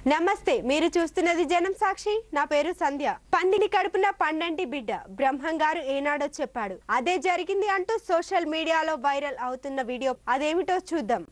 నమస్తే మీరు చూస్తున్నది జనం సాక్షి నా పేరు సంధ్య పందిని కడుపున పండంటి బిడ్డ బ్రహ్మం గారు ఏనాడో చెప్పాడు అదే జరిగింది అంటూ సోషల్ మీడియాలో వైరల్ అవుతున్న వీడియో అదేమిటో చూద్దాం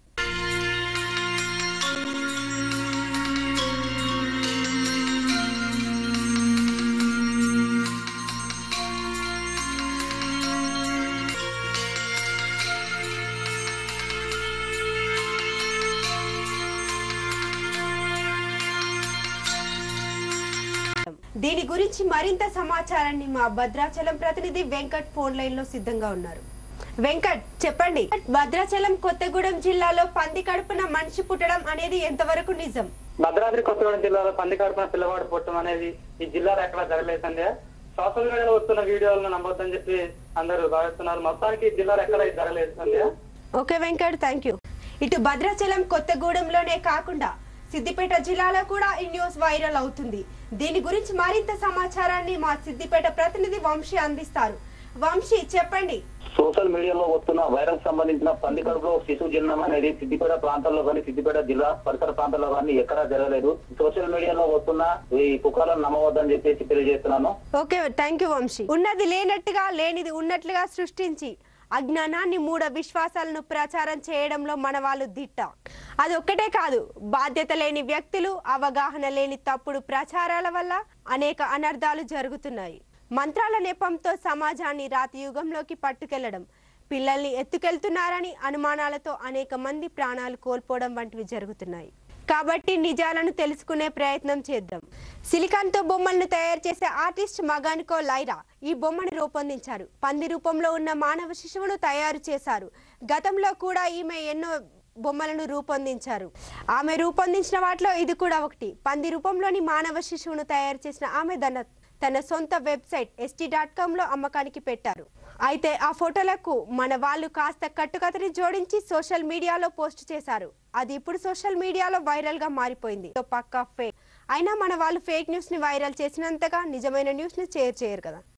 దీని గురించి మరింత సమాచారాన్ని మా భద్రాచలం ప్రతినిధి వెంకట్ ఫోన్ లైన్ లో సిద్ధంగా ఉన్నారు వెంకట్ చెప్పండి భద్రాచలం కొత్తగూడెం జిల్లాలో పంది కడుపున మనిషి పుట్టడం అనేది ఎంతవరకు నిజం భద్రాద్రి కొత్తగూడెం జిల్లాలో పంది కడుపున పిల్లవాడు పుట్టడం అనేది ఈ జిల్లాలో ఎక్కడ జరగలేదు సంధ్య సోషల్ మీడియాలో వస్తున్న వీడియోలను నమ్మొద్దని చెప్పి అందరూ భావిస్తున్నారు మొత్తానికి ఈ జిల్లాలో ఎక్కడ ఇది జరగలేదు Sandhya okay Venkat thank you ఇటు భద్రాచలం కొత్తగూడెంలోనే కాకుండా సిద్దిపేట జిల్లాలో కూడా ఈ న్యూస్ వైరల్ అవుతుంది దీని గురించి మరింత సమాచారాన్ని మా సిద్దిపేట ప్రతినిధి వంశీ అందిస్తారు వంశీ చెప్పండి సోషల్ మీడియాలో వస్తున్న వైరల్ సంబంధించిన పంది కడుపులో శిశువు జననం అనేది సిద్దిపేట ప్రాంతాల్లో కానీ సిద్దిపేట జిల్లా పరిసర ప్రాంతాల్లో కానీ ఎక్కడా జరగలేదు సోషల్ మీడియాలో వస్తున్న ఈ పుకాలను నమ్మవద్దని చెప్పేసి తెలియజేస్తున్నాను ఓకే థ్యాంక్ యూ వంశీ ఉన్నది లేనట్టుగా లేనిది ఉన్నట్లుగా సృష్టించి అజ్ఞానాన్ని మూఢ విశ్వాసాలను ప్రచారం చేయడంలో మన వాళ్ళు దిట్ట అది ఒక్కటే కాదు బాధ్యత లేని వ్యక్తులు అవగాహన లేని తప్పుడు ప్రచారాల వల్ల అనేక అనర్థాలు జరుగుతున్నాయి మంత్రాల నెపంతో సమాజాన్ని రాతి యుగంలోకి పట్టుకెళ్లడం పిల్లల్ని ఎత్తుకెళ్తున్నారని అనుమానాలతో అనేక మంది ప్రాణాలు కోల్పోవడం వంటివి జరుగుతున్నాయి కాబట్టి నిజాలను తెలుసుకునే ప్రయత్నం చేద్దాం సిలికాన్ తో బొమ్మలను తయారు చేసే ఆర్టిస్ట్ మగానికో లైరా ఈ బొమ్మను రూపొందించారు పంది రూపంలో ఉన్న మానవ శిశువును తయారు చేశారు గతంలో కూడా ఈమె ఎన్నో బొమ్మలను రూపొందించారు ఆమె రూపొందించిన వాటిలో ఇది కూడా ఒకటి పంది రూపంలోని మానవ శిశువును తయారు చేసిన ఆమె తన తన సొంత వెబ్సైట్ ఎస్టీ డాట్ కామ్లో అమ్మకానికి పెట్టారు అయితే ఆ ఫోటోలకు మన వాళ్ళు కాస్త కట్టుకథని జోడించి సోషల్ మీడియాలో పోస్ట్ చేశారు అది ఇప్పుడు సోషల్ మీడియాలో వైరల్ గా మారిపోయింది ఇదో పక్కా ఫేక్ అయినా మన వాళ్ళు ఫేక్ న్యూస్ ని వైరల్ చేసినంతగా నిజమైన న్యూస్ ని షేర్ చేయరు కదా